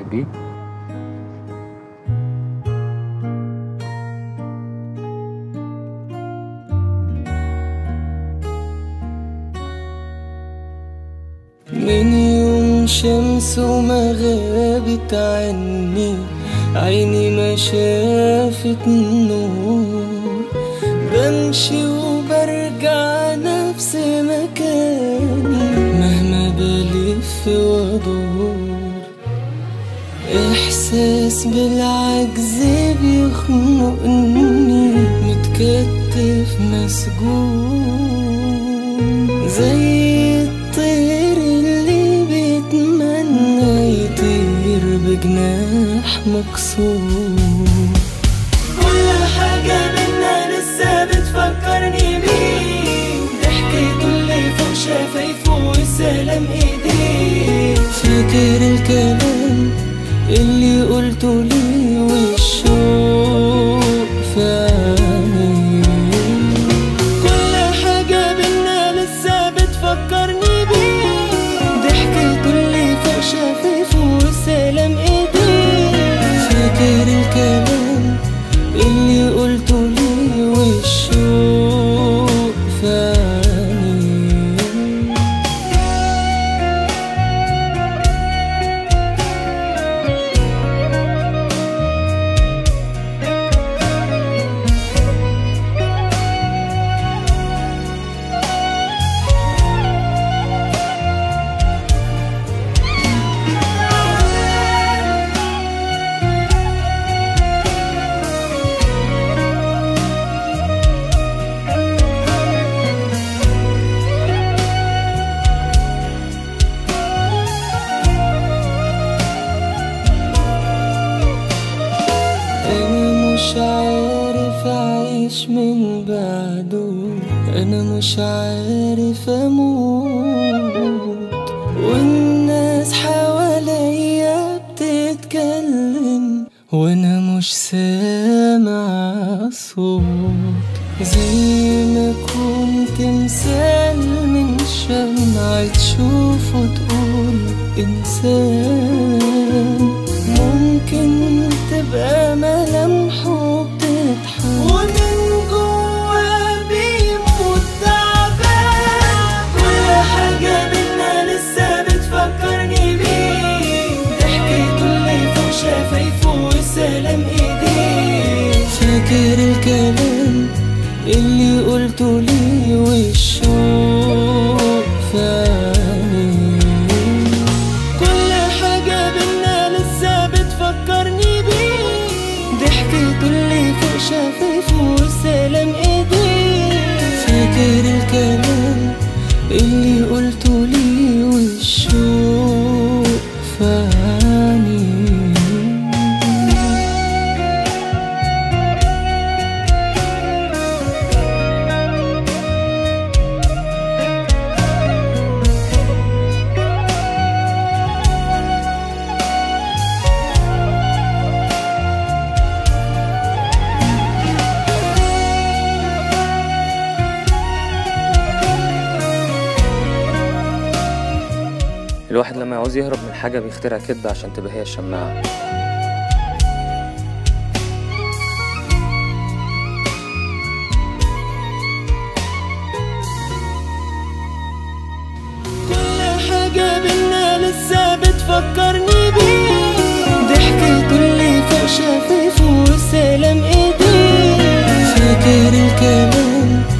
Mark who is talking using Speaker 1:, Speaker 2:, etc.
Speaker 1: بيه
Speaker 2: من يوم شمس وما غابت عني عيني ما شافت نور بمشي وبرجع نفس مكاني مهما بلف وادور احساس بالعجز بيخنقني متكتف مسجون زي الطير اللي بيتمنى يطير بجناح مكسور كل حاجة منا لسه بتفكرني بيه ضحكته اللي فوق شفايفه وسلام ايديه فاكر الكلام اللي قلته لي والشوق في عينيه كل حاجة بينا لسه بتفكرني بيه ضحكته اللي فوق شفايفه وسلام ايديه فاكر الكلام اللي قلته لي والشوق في عينيه أنا مش عارف أعيش من بعده أنا مش عارف أموت والناس حواليا بتتكلم وأنا مش سامع صوت زي ما كنت مثال من شمعة تشوفه تقول إنسان ممكن تبقى ملامحه بتضحك ومن جوا بيموت تعبان كل حاجة بينا لسه بتفكرني بيه ضحكته اللي فوق شفايفه وسلام ايديه فاكر الكلام اللي قلته لي والشوق في عينيه كل حاجة بينا لسه بتفكرني بيه ضحكته اللي فوق شفايفه وسلام ايديه فاكر الكلام اللي قلته لي والشوق في عينيه
Speaker 1: الواحد لما يعوز يهرب من حاجة بيخترع كدبة عشان تبقى هي الشماعة
Speaker 2: كل حاجة بينا لسه بتفكرني بيه ضحكته اللي فوق شفايفه وسلام ايديه فاكر الكلام